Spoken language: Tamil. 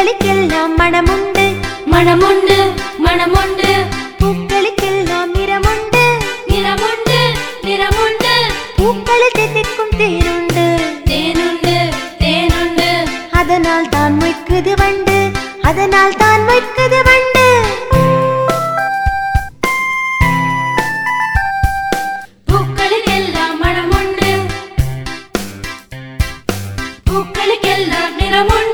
பூக்களுக்கெல்லாம் மனமுண்டு மனமுண்டு மனமுண்டு பூக்களுக்கெல்லாம் நிறமுண்டு நிறமுண்டு நிறமுண்டு பூக்களில் தித்திக்கும் தேருண்டு தேனுண்டு தேனுண்டு அதனால் தான் மொய்க்குது வண்டு அதனால் தான் மொய்க்குது வண்டு பூக்களுக்கெல்லாம் மனமுண்டு பூக்களுக்கெல்லாம் நிறமுண்டு